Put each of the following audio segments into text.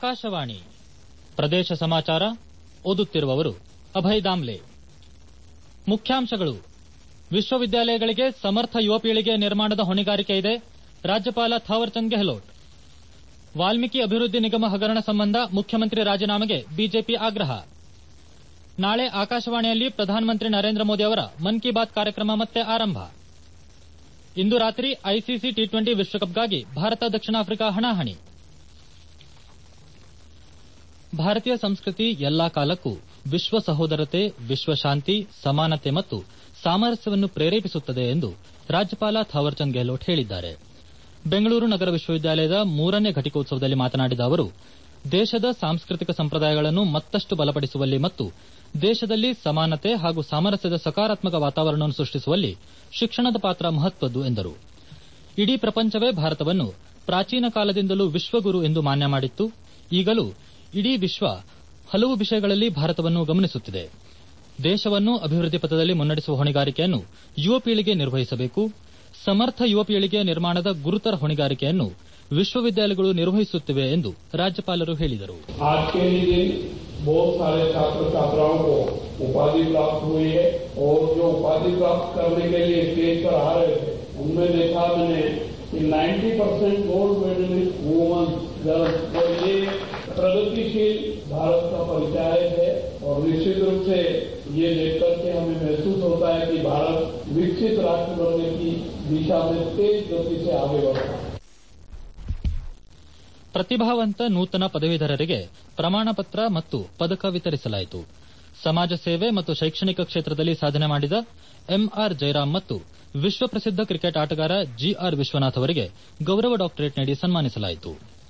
ಆಕಾಶವಾಣಿ ಪ್ರದೇಶ ಸಮಾಚಾರ ಓದುತ್ತಿರುವವರು ಅಭಯ್ ದಾಮ್ಲೆ ಮುಖ್ಯಾಂಶಗಳು ವಿಶ್ವವಿದ್ಯಾಲಯಗಳಿಗೆ ಸಮರ್ಥ ಯುವ ಪೀಳಿಗೆ ನಿರ್ಮಾಣದ ಹೊಣೆಗಾರಿಕೆ ಇದೆ ರಾಜ್ಯಪಾಲ ಥಾವರ್ಚಂದ್ ಗೆಹ್ಲೋಟ್ ವಾಲ್ಮೀಕಿ ಅಭಿವೃದ್ಧಿ ನಿಗಮ ಹಗರಣ ಸಂಬಂಧ ಮುಖ್ಯಮಂತ್ರಿ ರಾಜೀನಾಮೆಗೆ ಬಿಜೆಪಿ ಆಗ್ರಹ ನಾಳೆ ಆಕಾಶವಾಣಿಯಲ್ಲಿ ಪ್ರಧಾನಮಂತ್ರಿ ನರೇಂದ್ರ ಮೋದಿ ಅವರ ಮನ್ ಕಿ ಬಾತ್ ಕಾರ್ಯಕ್ರಮ ಮತ್ತೆ ಆರಂಭ ಇಂದು ರಾತ್ರಿ ಐಸಿಸಿ ಟಿ ಟ್ವೆಂಟಿ ವಿಶ್ವಕಪ್ಗಾಗಿ ಭಾರತ ದಕ್ಷಿಣ ಆಫ್ರಿಕಾ ಹಣಾಹಣಿ ಭಾರತೀಯ ಸಂಸ್ಕೃತಿ ಎಲ್ಲಾ ಕಾಲಕ್ಕೂ ವಿಶ್ವ ಸಹೋದರತೆ ವಿಶ್ವ ಶಾಂತಿ ಸಮಾನತೆ ಮತ್ತು ಸಾಮರಸ್ಯವನ್ನು ಪ್ರೇರೇಪಿಸುತ್ತದೆ ಎಂದು ರಾಜ್ಯಪಾಲ ಥಾವರ್ಚಂದ್ ಗೆಹ್ಲೋಟ್ ಹೇಳಿದ್ದಾರೆ ಬೆಂಗಳೂರು ನಗರ ವಿಶ್ವವಿದ್ಯಾಲಯದ ಮೂರನೇ ಘಟಿಕೋತ್ಸವದಲ್ಲಿ ಮಾತನಾಡಿದ ಅವರು ದೇಶದ ಸಾಂಸ್ಕೃತಿಕ ಸಂಪ್ರದಾಯಗಳನ್ನು ಮತ್ತಷ್ಟು ಬಲಪಡಿಸುವಲ್ಲಿ ಮತ್ತು ದೇಶದಲ್ಲಿ ಸಮಾನತೆ ಹಾಗೂ ಸಾಮರಸ್ಯದ ಸಕಾರಾತ್ಮಕ ವಾತಾವರಣವನ್ನು ಸೃಷ್ಟಿಸುವಲ್ಲಿ ಶಿಕ್ಷಣದ ಪಾತ್ರ ಮಹತ್ವದ್ದು ಎಂದರು ಇಡೀ ಪ್ರಪಂಚವೇ ಭಾರತವನ್ನು ಪ್ರಾಚೀನ ಕಾಲದಿಂದಲೂ ವಿಶ್ವಗುರು ಎಂದು ಮಾನ್ಯ ಮಾಡಿತ್ತು ಈಗಲೂ ಇಡೀ ವಿಶ್ವ ಹಲವು ವಿಷಯಗಳಲ್ಲಿ ಭಾರತವನ್ನು ಗಮನಿಸುತ್ತಿದೆ ದೇಶವನ್ನು ಅಭಿವೃದ್ಧಿ ಪಥದಲ್ಲಿ ಮುನ್ನಡೆಸುವ ಹೊಣೆಗಾರಿಕೆಯನ್ನು ಯುವ ಪೀಳಿಗೆ ನಿರ್ವಹಿಸಬೇಕು ಸಮರ್ಥ ಯುವ ಪೀಳಿಗೆ ನಿರ್ಮಾಣದ ಗುರುತರ ಹೊಣೆಗಾರಿಕೆಯನ್ನು ವಿಶ್ವವಿದ್ಯಾಲಯಗಳು ನಿರ್ವಹಿಸುತ್ತಿವೆ ಎಂದು ರಾಜ್ಯಪಾಲರು ಹೇಳಿದರು आज के ही दिन बहुत सारे छात्र छात्राओं को उपाधि प्राप्त हुई है और जो उपाधि प्राप्त करने के लिए स्टेज पर आ रहे थे उनमें देखा मैंने कि 90 percent gold medalist woman girls तो ये प्रगतिशील भारत का परिचायक है और निश्चित रूप से ये देख करके हमें महसूस होता है कि भारत विकसित राष्ट्र बनने की दिशा में तेज गति से आगे बढ़ रहा है ಪ್ರತಿಭಾವಂತ ನೂತನ ಪದವೀಧರರಿಗೆ ಪ್ರಮಾಣ ಪತ್ರ ಮತ್ತು ಪದಕ ವಿತರಿಸಲಾಯಿತು ಸಮಾಜ ಸೇವೆ ಮತ್ತು ಶೈಕ್ಷಣಿಕ ಕ್ಷೇತ್ರದಲ್ಲಿ ಸಾಧನೆ ಮಾಡಿದ ಎಂಆರ್ ಜಯರಾಮ್ ಮತ್ತು ವಿಶ್ವಪ್ರಸಿದ್ಧ ಕ್ರಿಕೆಟ್ ಆಟಗಾರ ಜಿಆರ್ ವಿಶ್ವನಾಥ್ ಅವರಿಗೆ ಗೌರವ ಡಾಕ್ಟರೇಟ್ ನೀಡಿ ಸನ್ಮಾನಿಸಲಾಯಿತು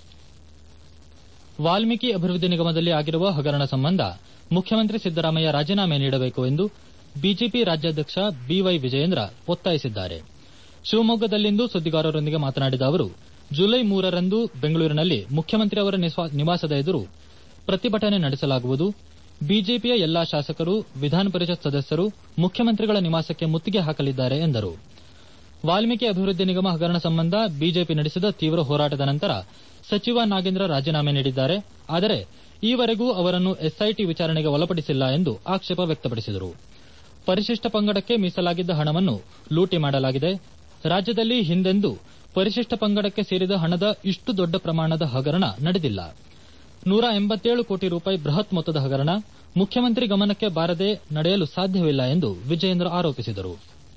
ವಾಲ್ಮೀಕಿ ಅಭಿವೃದ್ಧಿ ನಿಗಮದಲ್ಲಿ ಆಗಿರುವ ಹಗರಣ ಸಂಬಂಧ ಮುಖ್ಯಮಂತ್ರಿ ಸಿದ್ದರಾಮಯ್ಯ ರಾಜೀನಾಮೆ ನೀಡಬೇಕು ಎಂದು ಬಿಜೆಪಿ ರಾಜ್ಯಾಧ್ಯಕ್ಷ ಬಿವೈ ವಿಜಯೇಂದ್ರ ಒತ್ತಾಯಿಸಿದ್ದಾರೆ ಶಿವಮೊಗ್ಗದಲ್ಲಿಂದು ಸುದ್ದಿಗಾರರೊಂದಿಗೆ ಮಾತನಾಡಿದ ಅವರು ಜುಲೈ ಮೂರರಂದು ಬೆಂಗಳೂರಿನಲ್ಲಿ ಮುಖ್ಯಮಂತ್ರಿ ಅವರ ನಿವಾಸದ ಎದುರು ಪ್ರತಿಭಟನೆ ನಡೆಸಲಾಗುವುದು ಬಿಜೆಪಿಯ ಎಲ್ಲಾ ಶಾಸಕರು ವಿಧಾನ ಪರಿಷತ್ ಸದಸ್ಯರು ಮುಖ್ಯಮಂತ್ರಿಗಳ ನಿವಾಸಕ್ಕೆ ಮುತ್ತಿಗೆ ಹಾಕಲಿದ್ದಾರೆ ಎಂದರು ವಾಲ್ಮೀಕಿ ಅಭಿವೃದ್ಧಿ ನಿಗಮ ಹಗರಣ ಸಂಬಂಧ ಬಿಜೆಪಿ ನಡೆಸಿದ ತೀವ್ರ ಹೋರಾಟದ ನಂತರ ಸಚಿವ ನಾಗೇಂದ್ರ ರಾಜೀನಾಮೆ ನೀಡಿದ್ದಾರೆ ಆದರೆ ಈವರೆಗೂ ಅವರನ್ನು ಎಸ್ಐಟಿ ವಿಚಾರಣೆಗೆ ಒಳಪಡಿಸಿಲ್ಲ ಎಂದು ಆಕ್ಷೇಪ ವ್ಯಕ್ತಪಡಿಸಿದರು ಪರಿಶಿಷ್ಟ ಪಂಗಡಕ್ಕೆ ಮೀಸಲಾಗಿದ್ದ ಹಣವನ್ನು ಲೂಟಿ ಮಾಡಲಾಗಿದೆ ರಾಜ್ಯದಲ್ಲಿ ಹಿಂದೆಂದೂ ಪರಿಶಿಷ್ಟ ಪಂಗಡಕ್ಕೆ ಸೇರಿದ ಹಣದ ಇಷ್ಟು ದೊಡ್ಡ ಪ್ರಮಾಣದ ಹಗರಣ ನಡೆದಿಲ್ಲ ನೂರ ಎಂಬತ್ತೇಳು ಕೋಟಿ ರೂಪಾಯಿ ಬೃಹತ್ ಮೊತ್ತದ ಹಗರಣ ಮುಖ್ಯಮಂತ್ರಿ ಗಮನಕ್ಕೆ ಬಾರದೆ ನಡೆಯಲು ಸಾಧ್ಯವಿಲ್ಲ ಎಂದು ವಿಜಯೇಂದ್ರ ಆರೋಪಿಸಿದರು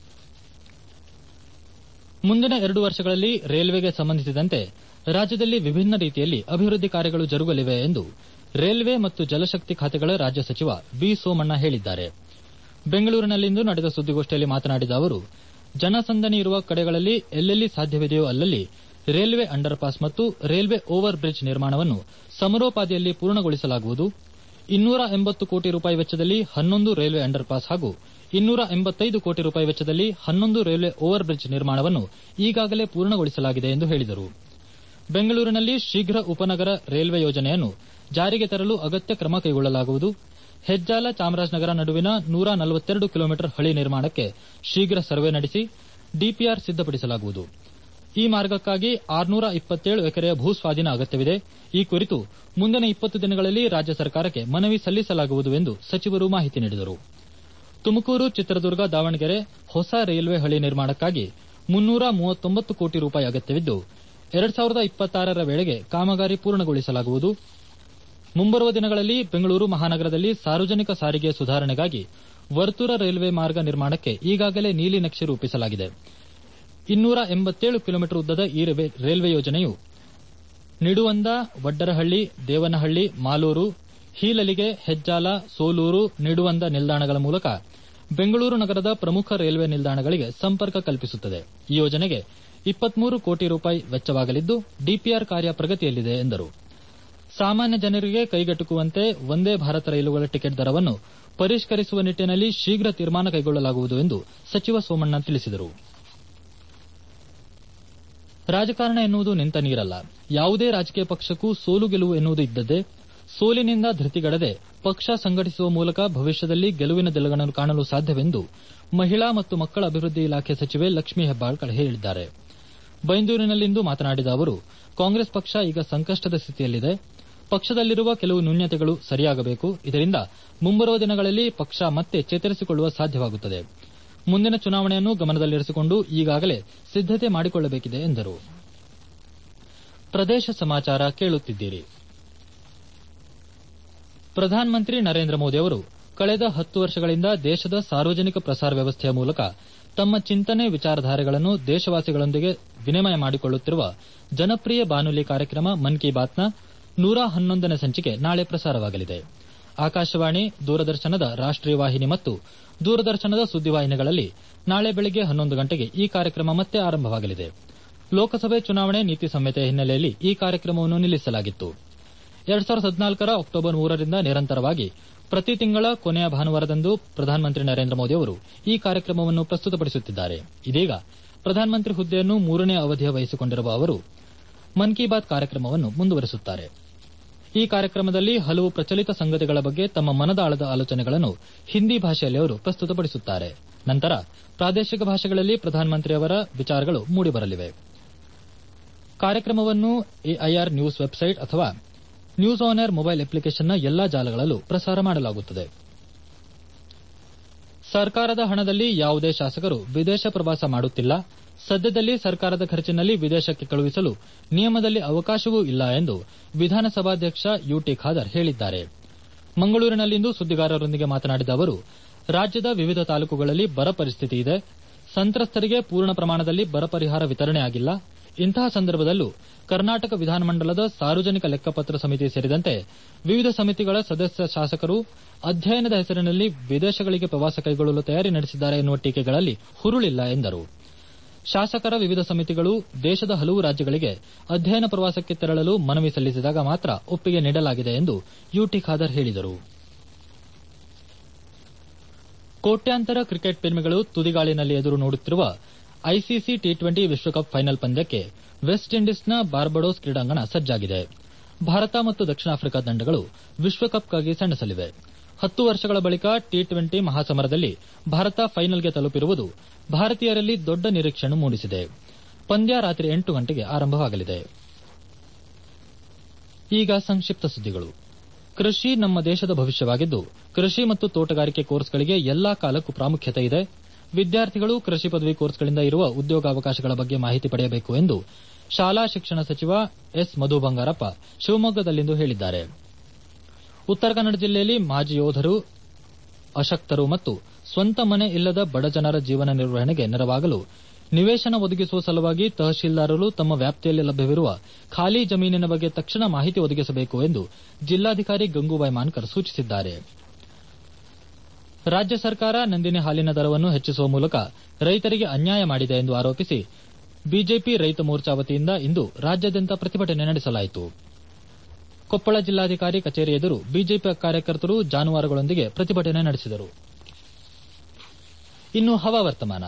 ಮುಂದಿನ ಎರಡು ವರ್ಷಗಳಲ್ಲಿ ರೈಲ್ವೆಗೆ ಸಂಬಂಧಿಸಿದಂತೆ ರಾಜ್ಯದಲ್ಲಿ ವಿಭಿನ್ನ ರೀತಿಯಲ್ಲಿ ಅಭಿವೃದ್ಧಿ ಕಾರ್ಯಗಳು ಜರುಗಲಿವೆ ಎಂದು ರೈಲ್ವೆ ಮತ್ತು ಜಲಶಕ್ತಿ ಖಾತೆಗಳ ರಾಜ್ಯ ಸಚಿವ ಬಿ ಸೋಮಣ್ಣ ಹೇಳಿದ್ದಾರೆ ಬೆಂಗಳೂರಿನಲ್ಲಿಂದು ನಡೆದ ಸುದ್ದಿಗೋಷ್ಠಿಯಲ್ಲಿ ಮಾತನಾಡಿದ ಅವರು ಜನಸಂದಣಿ ಇರುವ ಕಡೆಗಳಲ್ಲಿ ಎಲ್ಲೆಲ್ಲಿ ಸಾಧ್ಯವಿದೆಯೋ ಅಲ್ಲಲ್ಲಿ ರೈಲ್ವೆ ಅಂಡರ್ ಪಾಸ್ ಮತ್ತು ರೈಲ್ವೆ ಓವರ್ ಬ್ರಿಡ್ಜ್ ನಿರ್ಮಾಣವನ್ನು ಸಮರೋಪಾದಿಯಲ್ಲಿ ಪೂರ್ಣಗೊಳಿಸಲಾಗುವುದು ಇನ್ನೂರ ಎಂಬತ್ತು ಕೋಟಿ ರೂಪಾಯಿ ವೆಚ್ಚದಲ್ಲಿ ಹನ್ನೊಂದು ರೈಲ್ವೆ ಅಂಡರ್ ಪಾಸ್ ಹಾಗೂ ಇನ್ನೂರ ಎಂಬತ್ತೈದು ಕೋಟಿ ರೂಪಾಯಿ ವೆಚ್ಚದಲ್ಲಿ ಹನ್ನೊಂದು ರೈಲ್ವೆ ಓವರ್ ಬ್ರಿಡ್ಜ್ ನಿರ್ಮಾಣವನ್ನು ಈಗಾಗಲೇ ಪೂರ್ಣಗೊಳಿಸಲಾಗಿದೆ ಎಂದು ಹೇಳಿದರು ಬೆಂಗಳೂರಿನಲ್ಲಿ ಶೀಘ್ರ ಉಪನಗರ ರೈಲ್ವೆ ಯೋಜನೆಯನ್ನು ಜಾರಿಗೆ ತರಲು ಅಗತ್ಯ ಕ್ರಮ ಕೈಗೊಳ್ಳಲಾಗುವುದು ಹೆಜ್ಜಾಲ ಚಾಮರಾಜನಗರ ನಡುವಿನ ನೂರ ನಲವತ್ತೆರಡು ಕಿಲೋಮೀಟರ್ ಹಳಿ ನಿರ್ಮಾಣಕ್ಕೆ ಶೀಘ್ರ ಸರ್ವೆ ನಡೆಸಿ ಡಿಪಿಆರ್ ಸಿದ್ದಪಡಿಸಲಾಗುವುದು ಈ ಮಾರ್ಗಕ್ಕಾಗಿ ಆರುನೂರ ಇಪ್ಪತ್ತೇಳು ಎಕರೆಯ ಭೂ ಸ್ವಾಧೀನ ಅಗತ್ಯವಿದೆ ಈ ಕುರಿತು ಮುಂದಿನ ಇಪ್ಪತ್ತು ದಿನಗಳಲ್ಲಿ ರಾಜ್ಯ ಸರ್ಕಾರಕ್ಕೆ ಮನವಿ ಸಲ್ಲಿಸಲಾಗುವುದು ಎಂದು ಸಚಿವರು ಮಾಹಿತಿ ನೀಡಿದರು ತುಮಕೂರು ಚಿತ್ರದುರ್ಗ ದಾವಣಗೆರೆ ಹೊಸ ರೈಲ್ವೆ ಹಳಿ ನಿರ್ಮಾಣಕ್ಕಾಗಿ ಮುನ್ನೂರ ಮೂವತ್ತೊಂಬತ್ತು ಕೋಟಿ ರೂಪಾಯಿ ಅಗತ್ಯವಿದ್ದು ಎರಡ್ ಸಾವಿರದ ಇಪ್ಪತ್ತಾರರ ವೇಳೆಗೆ ಕಾಮಗಾರಿ ಪೂರ್ಣಗೊಳಿಸಲಾಗುವುದು ಮುಂಬರುವ ದಿನಗಳಲ್ಲಿ ಬೆಂಗಳೂರು ಮಹಾನಗರದಲ್ಲಿ ಸಾರ್ವಜನಿಕ ಸಾರಿಗೆ ಸುಧಾರಣೆಗಾಗಿ ವರ್ತುಲ ರೈಲ್ವೆ ಮಾರ್ಗ ನಿರ್ಮಾಣಕ್ಕೆ ಈಗಾಗಲೇ ನೀಲಿ ನಕ್ಷೆ ರೂಪಿಸಲಾಗಿದೆ ಇನ್ನೂರ ಎಂಬತ್ತೇಳು ಕಿಲೋಮೀಟರ್ ಉದ್ದದ ಈ ರೈಲ್ವೆ ಯೋಜನೆಯು ನಿಡುವಂದ ವಡ್ಡರಹಳ್ಳಿ ದೇವನಹಳ್ಳಿ ಮಾಲೂರು ಹೀಲಲಿಗೆ ಹೆಜ್ಜಾಲ ಸೋಲೂರು ನಿಡುವಂದ ನಿಲ್ದಾಣಗಳ ಮೂಲಕ ಬೆಂಗಳೂರು ನಗರದ ಪ್ರಮುಖ ರೈಲ್ವೆ ನಿಲ್ದಾಣಗಳಿಗೆ ಸಂಪರ್ಕ ಕಲ್ಪಿಸುತ್ತದೆ ಈ ಯೋಜನೆಗೆ ಇಪ್ಪತ್ಮೂರು ಕೋಟಿ ರೂಪಾಯಿ ವೆಚ್ಚವಾಗಲಿದ್ದು ಡಿಪಿಆರ್ ಕಾರ್ಯ ಪ್ರಗತಿಯಲ್ಲಿದೆ ಎಂದರು ಸಾಮಾನ್ಯ ಜನರಿಗೆ ಕೈಗೆಟುಕುವಂತೆ ಒಂದೇ ಭಾರತ ರೈಲುಗಳ ಟಿಕೆಟ್ ದರವನ್ನು ಪರಿಷ್ಕರಿಸುವ ನಿಟ್ಟಿನಲ್ಲಿ ಶೀಘ್ರ ತೀರ್ಮಾನ ಕೈಗೊಳ್ಳಲಾಗುವುದು ಎಂದು ಸಚಿವ ಸೋಮಣ್ಣ ತಿಳಿಸಿದರು ರಾಜಕಾರಣ ಎನ್ನುವುದು ನಿಂತ ನೀರಲ್ಲ ಯಾವುದೇ ರಾಜಕೀಯ ಪಕ್ಷಕ್ಕೂ ಸೋಲು ಗೆಲುವು ಎನ್ನುವುದು ಇದ್ದದ್ದೇ ಸೋಲಿನಿಂದ ಧೃತಿಗೆಡದೆ ಪಕ್ಷ ಸಂಘಟಿಸುವ ಮೂಲಕ ಭವಿಷ್ಯದಲ್ಲಿ ಗೆಲುವಿನ ದಿಲಗಳನ್ನು ಕಾಣಲು ಸಾಧ್ಯವೆಂದು ಮಹಿಳಾ ಮತ್ತು ಮಕ್ಕಳ ಅಭಿವೃದ್ಧಿ ಇಲಾಖೆ ಸಚಿವೆ ಲಕ್ಷ್ಮೀ ಹೆಬ್ಬಾಳ್ಕರ್ ಹೇಳಿದ್ದಾರೆ ಬೈಂದೂರಿನಲ್ಲಿಂದು ಮಾತನಾಡಿದ ಅವರು ಕಾಂಗ್ರೆಸ್ ಪಕ್ಷ ಈಗ ಸಂಕಷ್ಟದ ಸ್ಥಿತಿಯಲ್ಲಿದೆ ಪಕ್ಷದಲ್ಲಿರುವ ಕೆಲವು ನ್ಯೂನ್ಯತೆಗಳು ಸರಿಯಾಗಬೇಕು ಇದರಿಂದ ಮುಂಬರುವ ದಿನಗಳಲ್ಲಿ ಪಕ್ಷ ಮತ್ತೆ ಚೇತರಿಸಿಕೊಳ್ಳುವ ಸಾಧ್ಯವಾಗುತ್ತದೆ ಮುಂದಿನ ಚುನಾವಣೆಯನ್ನು ಗಮನದಲ್ಲಿರಿಸಿಕೊಂಡು ಈಗಾಗಲೇ ಸಿದ್ದತೆ ಮಾಡಿಕೊಳ್ಳಬೇಕಿದೆ ಎಂದರು ಪ್ರದೇಶ ಸಮಾಚಾರ ಕೇಳುತ್ತಿದ್ದೀರಿ ಪ್ರಧಾನಮಂತ್ರಿ ನರೇಂದ್ರ ಮೋದಿ ಅವರು ಕಳೆದ ಹತ್ತು ವರ್ಷಗಳಿಂದ ದೇಶದ ಸಾರ್ವಜನಿಕ ಪ್ರಸಾರ ವ್ಯವಸ್ಥೆಯ ಮೂಲಕ ತಮ್ಮ ಚಿಂತನೆ ವಿಚಾರಧಾರೆಗಳನ್ನು ದೇಶವಾಸಿಗಳೊಂದಿಗೆ ವಿನಿಮಯ ಮಾಡಿಕೊಳ್ಳುತ್ತಿರುವ ಜನಪ್ರಿಯ ಬಾನುಲಿ ಕಾರ್ಯಕ್ರಮ ಮನ್ ಕಿ ಬಾತ್ನ ನೂರ ಹನ್ನೊಂದನೇ ಸಂಚಿಕೆ ನಾಳೆ ಪ್ರಸಾರವಾಗಲಿದೆ ಆಕಾಶವಾಣಿ ದೂರದರ್ಶನದ ರಾಷ್ಟೀಯ ವಾಹಿನಿ ಮತ್ತು ದೂರದರ್ಶನದ ಸುದ್ದಿವಾಹಿನಿಗಳಲ್ಲಿ ನಾಳೆ ಬೆಳಗ್ಗೆ ಹನ್ನೊಂದು ಗಂಟೆಗೆ ಈ ಕಾರ್ಯಕ್ರಮ ಮತ್ತೆ ಆರಂಭವಾಗಲಿದೆ ಲೋಕಸಭೆ ಚುನಾವಣೆ ನೀತಿ ಸಂಹಿತೆ ಹಿನ್ನೆಲೆಯಲ್ಲಿ ಈ ಕಾರ್ಯಕ್ರಮವನ್ನು ನಿಲ್ಲಿಸಲಾಗಿತ್ತು ಎರಡ್ ಸಾವಿರದ ಹದಿನಾಲ್ಕರ ಅಕ್ಟೋಬರ್ ಮೂರರಿಂದ ನಿರಂತರವಾಗಿ ಪ್ರತಿ ತಿಂಗಳ ಕೊನೆಯ ಭಾನುವಾರದಂದು ಪ್ರಧಾನಮಂತ್ರಿ ನರೇಂದ್ರ ಮೋದಿ ಅವರು ಈ ಕಾರ್ಯಕ್ರಮವನ್ನು ಪ್ರಸ್ತುತಪಡಿಸುತ್ತಿದ್ದಾರೆ ಇದೀಗ ಪ್ರಧಾನಮಂತ್ರಿ ಹುದ್ದೆಯನ್ನು ಮೂರನೇ ಅವಧಿಯ ವಹಿಸಿಕೊಂಡಿರುವ ಅವರು ಮನ್ ಕಿ ಬಾತ್ ಕಾರ್ಯಕ್ರಮವನ್ನು ಮುಂದುವರೆಸುತ್ತಾರೆ ಈ ಕಾರ್ಯಕ್ರಮದಲ್ಲಿ ಹಲವು ಪ್ರಚಲಿತ ಸಂಗತಿಗಳ ಬಗ್ಗೆ ತಮ್ಮ ಮನದಾಳದ ಆಲೋಚನೆಗಳನ್ನು ಹಿಂದಿ ಭಾಷೆಯಲ್ಲಿ ಅವರು ಪ್ರಸ್ತುತಪಡಿಸುತ್ತಾರೆ ನಂತರ ಪ್ರಾದೇಶಿಕ ಭಾಷೆಗಳಲ್ಲಿ ಪ್ರಧಾನಮಂತ್ರಿ ಅವರ ವಿಚಾರಗಳು ಮೂಡಿಬರಲಿವೆ ಕಾರ್ಯಕ್ರಮವನ್ನು ಎಐಆರ್ ನ್ಯೂಸ್ ವೆಬ್ಸೈಟ್ ಅಥವಾ ನ್ಯೂಸ್ ಆನ್ ಏರ್ ಮೊಬೈಲ್ ಅಪ್ಲಿಕೇಶನ್ನ ಎಲ್ಲಾ ಜಾಲಗಳಲ್ಲೂ ಪ್ರಸಾರ ಮಾಡಲಾಗುತ್ತದೆ ಸರ್ಕಾರದ ಹಣದಲ್ಲಿ ಯಾವುದೇ ಶಾಸಕರು ವಿದೇಶ ಪ್ರವಾಸ ಮಾಡುತ್ತಿಲ್ಲ ಸದ್ಯದಲ್ಲಿ ಸರ್ಕಾರದ ಖರ್ಚಿನಲ್ಲಿ ವಿದೇಶಕ್ಕೆ ಕಳುಹಿಸಲು ನಿಯಮದಲ್ಲಿ ಅವಕಾಶವೂ ಇಲ್ಲ ಎಂದು ವಿಧಾನಸಭಾಧ್ಯಕ್ಷ ಯುಟಿ ಖಾದರ್ ಹೇಳಿದ್ದಾರೆ ಮಂಗಳೂರಿನಲ್ಲಿಂದು ಸುದ್ದಿಗಾರರೊಂದಿಗೆ ಮಾತನಾಡಿದ ಅವರು ರಾಜ್ಯದ ವಿವಿಧ ತಾಲೂಕುಗಳಲ್ಲಿ ಬರ ಪರಿಸ್ಥಿತಿ ಇದೆ ಸಂತ್ರಸ್ತರಿಗೆ ಪೂರ್ಣ ಪ್ರಮಾಣದಲ್ಲಿ ಬರ ಪರಿಹಾರ ವಿತರಣೆ ಆಗಿಲ್ಲ ಇಂತಹ ಸಂದರ್ಭದಲ್ಲೂ ಕರ್ನಾಟಕ ವಿಧಾನಮಂಡಲದ ಸಾರ್ವಜನಿಕ ಲೆಕ್ಕಪತ್ರ ಸಮಿತಿ ಸೇರಿದಂತೆ ವಿವಿಧ ಸಮಿತಿಗಳ ಸದಸ್ಯ ಶಾಸಕರು ಅಧ್ಯಯನದ ಹೆಸರಿನಲ್ಲಿ ವಿದೇಶಗಳಿಗೆ ಪ್ರವಾಸ ಕೈಗೊಳ್ಳಲು ತಯಾರಿ ನಡೆಸಿದ್ದಾರೆ ಎನ್ನುವ ಟೀಕೆಗಳಲ್ಲಿ ಹುರುಳಿಲ್ಲ ಎಂದರು ಶಾಸಕರ ವಿವಿಧ ಸಮಿತಿಗಳು ದೇಶದ ಹಲವು ರಾಜ್ಯಗಳಿಗೆ ಅಧ್ಯಯನ ಪ್ರವಾಸಕ್ಕೆ ತೆರಳಲು ಮನವಿ ಸಲ್ಲಿಸಿದಾಗ ಮಾತ್ರ ಒಪ್ಪಿಗೆ ನೀಡಲಾಗಿದೆ ಎಂದು ಯುಟಿ ಖಾದರ್ ಹೇಳಿದರು ಕೋಟ್ಯಾಂತರ ಕ್ರಿಕೆಟ್ ಪ್ರೇಮಿಗಳು ತುದಿಗಾಳಿನಲ್ಲಿ ಎದುರು ನೋಡುತ್ತಿರುವ ಐಸಿಸಿ ಟಿ ಟ್ವೆಂಟಿ ವಿಶ್ವಕಪ್ ಫೈನಲ್ ಪಂದ್ಯಕ್ಕೆ ವೆಸ್ಟ್ ಇಂಡೀಸ್ನ ಬಾರ್ಬಡೋಸ್ ಕ್ರೀಡಾಂಗಣ ಸಜ್ಜಾಗಿದೆ ಭಾರತ ಮತ್ತು ದಕ್ಷಿಣ ಆಫ್ರಿಕಾ ತಂಡಗಳು ವಿಶ್ವಕಪ್ಗಾಗಿ ಸೆಣಸಲಿವೆ ಹತ್ತು ವರ್ಷಗಳ ಬಳಿಕ ಟಿ ಟ್ವೆಂಟಿ ಮಹಾಸಮರದಲ್ಲಿ ಭಾರತ ಫೈನಲ್ಗೆ ತಲುಪಿರುವುದು ಭಾರತೀಯರಲ್ಲಿ ದೊಡ್ಡ ನಿರೀಕ್ಷೆಯನ್ನು ಮೂಡಿಸಿದೆ ಪಂದ್ಯ ರಾತ್ರಿ ಎಂಟು ಗಂಟೆಗೆ ಆರಂಭವಾಗಲಿದೆ ಈಗ ಸಂಕ್ಷಿಪ್ತ ಸುದ್ದಿಗಳು ಕೃಷಿ ನಮ್ಮ ದೇಶದ ಭವಿಷ್ಯವಾಗಿದ್ದು ಕೃಷಿ ಮತ್ತು ತೋಟಗಾರಿಕೆ ಕೋರ್ಸ್ಗಳಿಗೆ ಎಲ್ಲಾ ಕಾಲಕ್ಕೂ ಪ್ರಾಮುಖ್ಯತೆ ಇದೆ ವಿದ್ಯಾರ್ಥಿಗಳು ಕೃಷಿ ಪದವಿ ಕೋರ್ಸ್ಗಳಿಂದ ಇರುವ ಉದ್ಯೋಗಾವಕಾಶಗಳ ಬಗ್ಗೆ ಮಾಹಿತಿ ಪಡೆಯಬೇಕು ಎಂದು ಶಾಲಾ ಶಿಕ್ಷಣ ಸಚಿವ ಎಸ್ ಮಧು ಬಂಗಾರಪ್ಪ ಶಿವಮೊಗ್ಗದಲ್ಲಿಂದು ಹೇಳಿದ್ದಾರೆ ಉತ್ತರ ಕನ್ನಡ ಜಿಲ್ಲೆಯಲ್ಲಿ ಮಾಜಿ ಯೋಧರು ಅಶಕ್ತರು ಮತ್ತು ಸ್ವಂತ ಮನೆ ಇಲ್ಲದ ಬಡ ಜನರ ಜೀವನ ನಿರ್ವಹಣೆಗೆ ನೆರವಾಗಲು ನಿವೇಶನ ಒದಗಿಸುವ ಸಲುವಾಗಿ ತಹಶೀಲ್ದಾರರು ತಮ್ಮ ವ್ಯಾಪ್ತಿಯಲ್ಲಿ ಲಭ್ಯವಿರುವ ಖಾಲಿ ಜಮೀನಿನ ಬಗ್ಗೆ ತಕ್ಷಣ ಮಾಹಿತಿ ಒದಗಿಸಬೇಕು ಎಂದು ಜಿಲ್ಲಾಧಿಕಾರಿ ಗಂಗೂಬಾಯಿ ಮಾನ್ಕರ್ ಸೂಚಿಸಿದ್ದಾರೆ ರಾಜ್ಯ ಸರ್ಕಾರ ನಂದಿನಿ ಹಾಲಿನ ದರವನ್ನು ಹೆಚ್ಚಿಸುವ ಮೂಲಕ ರೈತರಿಗೆ ಅನ್ಯಾಯ ಮಾಡಿದೆ ಎಂದು ಆರೋಪಿಸಿ ಬಿಜೆಪಿ ರೈತ ಮೋರ್ಚಾ ವತಿಯಿಂದ ಇಂದು ರಾಜ್ಯಾದ್ಯಂತ ಪ್ರತಿಭಟನೆ ನಡೆಸಲಾಯಿತು ಕೊಪ್ಪಳ ಜಿಲ್ಲಾಧಿಕಾರಿ ಕಚೇರಿ ಎದುರು ಬಿಜೆಪಿ ಕಾರ್ಯಕರ್ತರು ಜಾನುವಾರುಗಳೊಂದಿಗೆ ಪ್ರತಿಭಟನೆ ನಡೆಸಿದರು ಇನ್ನು ಹವಾವರ್ತಮಾನ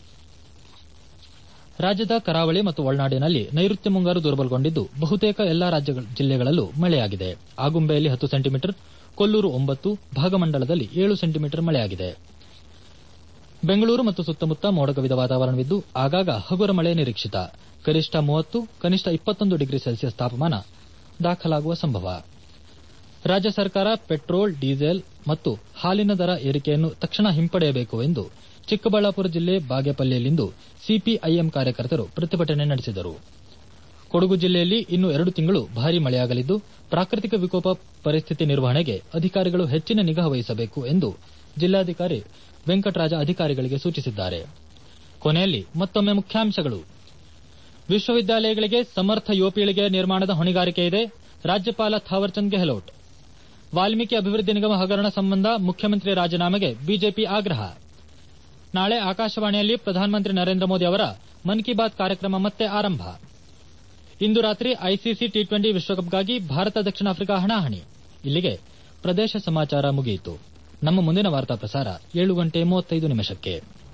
ರಾಜ್ಯದ ಕರಾವಳಿ ಮತ್ತು ಒಳನಾಡಿನಲ್ಲಿ ನೈಋತ್ಯ ಮುಂಗಾರು ದುರ್ಬಲಗೊಂಡಿದ್ದು ಬಹುತೇಕ ಎಲ್ಲಾ ರಾಜ್ಯ ಜಿಲ್ಲೆಗಳಲ್ಲೂ ಮಳೆಯಾಗಿದೆ ಆಗುಂಬೆಯಲ್ಲಿ ಹತ್ತು ಸೆಂಟಿಮೀಟರ್ ಕೊಲ್ಲೂರು ಒಂಬತ್ತು ಭಾಗಮಂಡಲದಲ್ಲಿ ಏಳು ಸೆಂಟಿಮೀಟರ್ ಮಳೆಯಾಗಿದೆ ಬೆಂಗಳೂರು ಮತ್ತು ಸುತ್ತಮುತ್ತ ಮೋಡಕವಿದ ವಾತಾವರಣವಿದ್ದು ಆಗಾಗ ಹಗುರ ಮಳೆ ನಿರೀಕ್ಷಿತ ಗರಿಷ್ಠ ಮೂವತ್ತು ಕನಿಷ್ಠ ಇಪ್ಪತ್ತೊಂದು ಡಿಗ್ರಿ ಸೆಲ್ಸಿಯಸ್ ತಾಪಮಾನ ದಾಖಲಾಗುವ ಸಂಭವ ರಾಜ್ಯ ಸರ್ಕಾರ ಪೆಟ್ರೋಲ್ ಡೀಸೆಲ್ ಮತ್ತು ಹಾಲಿನ ದರ ಏರಿಕೆಯನ್ನು ತಕ್ಷಣ ಹಿಂಪಡೆಯಬೇಕು ಎಂದು ಚಿಕ್ಕಬಳ್ಳಾಪುರ ಜಿಲ್ಲೆ ಬಾಗೇಪಲ್ಲಿಯಲ್ಲಿಂದು ಸಿಪಿಐಎಂ ಕಾರ್ಯಕರ್ತರು ಪ್ರತಿಭಟನೆ ನಡೆಸಿದರು ಕೊಡಗು ಜಿಲ್ಲೆಯಲ್ಲಿ ಇನ್ನು ಎರಡು ತಿಂಗಳು ಭಾರೀ ಮಳೆಯಾಗಲಿದ್ದು ಪ್ರಾಕೃತಿಕ ವಿಕೋಪ ಪರಿಸ್ಥಿತಿ ನಿರ್ವಹಣೆಗೆ ಅಧಿಕಾರಿಗಳು ಹೆಚ್ಚಿನ ನಿಗಾ ವಹಿಸಬೇಕು ಎಂದು ಜಿಲ್ಲಾಧಿಕಾರಿ ವೆಂಕಟರಾಜ ಅಧಿಕಾರಿಗಳಿಗೆ ಸೂಚಿಸಿದ್ದಾರೆ ಕೊನೆಯಲ್ಲಿ ಮತ್ತೊಮ್ಮೆ ಮುಖ್ಯಾಂಶಗಳು ವಿಶ್ವವಿದ್ಯಾಲಯಗಳಿಗೆ ಸಮರ್ಥ ಯುವ ಪೀಳಿಗೆ ನಿರ್ಮಾಣದ ಹೊಣೆಗಾರಿಕೆ ಇದೆ ರಾಜ್ಯಪಾಲ ಥಾವರ್ಚಂದ್ ಗೆಹ್ಲೋಟ್ ವಾಲ್ಮೀಕಿ ಅಭಿವೃದ್ಧಿ ನಿಗಮ ಹಗರಣ ಸಂಬಂಧ ಮುಖ್ಯಮಂತ್ರಿ ರಾಜೀನಾಮೆಗೆ ಬಿಜೆಪಿ ಆಗ್ರಹ ನಾಳೆ ಆಕಾಶವಾಣಿಯಲ್ಲಿ ಪ್ರಧಾನಮಂತ್ರಿ ನರೇಂದ್ರ ಮೋದಿ ಅವರ ಮನ್ ಕಿ ಬಾತ್ ಕಾರ್ಯಕ್ರಮ ಮತ್ತೆ ಆರಂಭ ಇಂದು ರಾತ್ರಿ ಐಸಿಸಿ ಟಿ ಟ್ವೆಂಟಿ ವಿಶ್ವಕಪ್ಗಾಗಿ ಭಾರತ ದಕ್ಷಿಣ ಆಫ್ರಿಕಾ ಹಣಾಹಣಿ ಇಲ್ಲಿಗೆ ಪ್ರದೇಶ ಸಮಾಚಾರ ಮುಗಿಯಿತು ನಮ್ಮ ಮುಂದಿನ ವಾರ್ತಾ ಪ್ರಸಾರ ಏಳು ಗಂಟೆ ಮೂವತ್ತೈದು ನಿಮಿಷಕ್ಕೆ